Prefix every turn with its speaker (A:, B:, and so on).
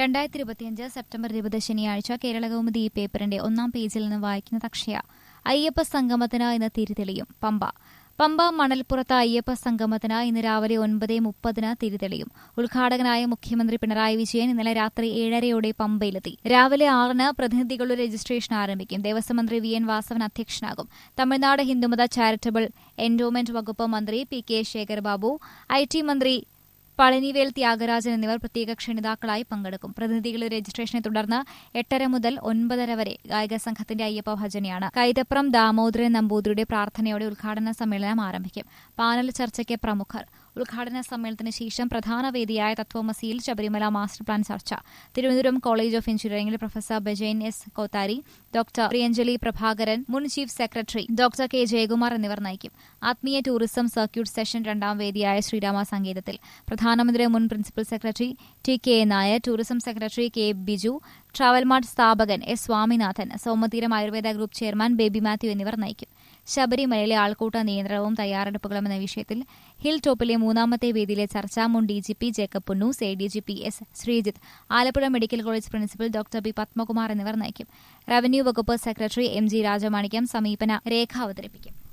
A: രണ്ടായിരത്തി ഇരുപത്തിയഞ്ച് സെപ്റ്റംബർ ഇരുപത് ശനിയാഴ്ച കേരളകൗമുദി ഈ പേപ്പറിന്റെ ഒന്നാം പേജിൽ നിന്ന് വായിക്കുന്ന തക്ഷയ അയ്യപ്പ സംഗമത്തിന് ഇന്ന് തിരിതെളിയും പമ്പ പമ്പ മണൽപ്പുറത്ത് അയ്യപ്പ സംഗമത്തിന് ഇന്ന് രാവിലെ ഒൻപത് മുപ്പതിന് തിരിതെളിയും ഉദ്ഘാടകനായ മുഖ്യമന്ത്രി പിണറായി വിജയൻ ഇന്നലെ രാത്രി ഏഴരയോടെ പമ്പയിലെത്തി രാവിലെ ആറിന് പ്രതിനിധികളുടെ രജിസ്ട്രേഷൻ ആരംഭിക്കും ദേവസ്വം മന്ത്രി വി എൻ വാസവൻ അധ്യക്ഷനാകും തമിഴ്നാട് ഹിന്ദുമത ചാരിറ്റബിൾ എൻഡോമെന്റ് വകുപ്പ് മന്ത്രി P K Sekar Babu I T മന്ത്രി പളനിവേൽ ത്യാഗരാജൻ എന്നിവർ പ്രത്യേക ക്ഷണിതാക്കളായി പങ്കെടുക്കും പ്രതിനിധികളുടെ രജിസ്ട്രേഷനെ തുടർന്ന് എട്ടര മുതൽ ഒൻപതര വരെ ഗായക സംഘത്തിന്റെ അയ്യപ്പ ഭജനയാണ് കൈതപ്രം ദാമോദരൻ നമ്പൂതിരിയുടെ പ്രാർത്ഥനയോടെ ഉദ്ഘാടന സമ്മേളനം ആരംഭിക്കും പാനൽ ചർച്ചയ്ക്ക് പ്രമുഖർ ഉദ്ഘാടന സമ്മേളനത്തിന് ശേഷം പ്രധാന വേദിയായ തത്വമസിയിൽ ശബരിമല മാസ്റ്റർ പ്ലാൻ ചർച്ച തിരുവനന്തപുരം കോളേജ് ഓഫ് എഞ്ചിനീയറിംഗിൽ പ്രൊഫസർ ബജൈൻ എസ് കോത്താരി ഡോക്ടർ പ്രിയഞ്ജലി പ്രഭാകരൻ മുൻ chief secretary doctor K Jayakumar എന്നിവർ നയിക്കും ആത്മീയ ടൂറിസം സർക്യൂട്ട് സെഷൻ രണ്ടാം വേദിയായ ശ്രീരാമ സംഗീതത്തിൽ പ്രധാനമന്ത്രി മുൻ principal secretary T K Nair tourism secretary K Biju travel mart സ്ഥാപകൻ S Swaminathan Somatheeram Ayurveda group chairman Baby Mathew എന്നിവർ നയിക്കും ശബരിമലയിലെ ആൾക്കൂട്ട നിയന്ത്രണവും തയ്യാറെടുപ്പുകളും എന്ന വിഷയത്തിൽ ഹിൽ ടോപ്പിലെ മൂന്നാമത്തെ വേദിയിലെ ചർച്ച മുൻ D G P Jacob Punnoose A D G P S Sreejith Alappuzha medical college principal doctor B Padmakumar എന്നിവർ നയിക്കും റവന്യൂ വകുപ്പ് സെക്രട്ടറി എം ജി രാജമാണിക്യം സമീപന രേഖ അവതരിപ്പിക്കും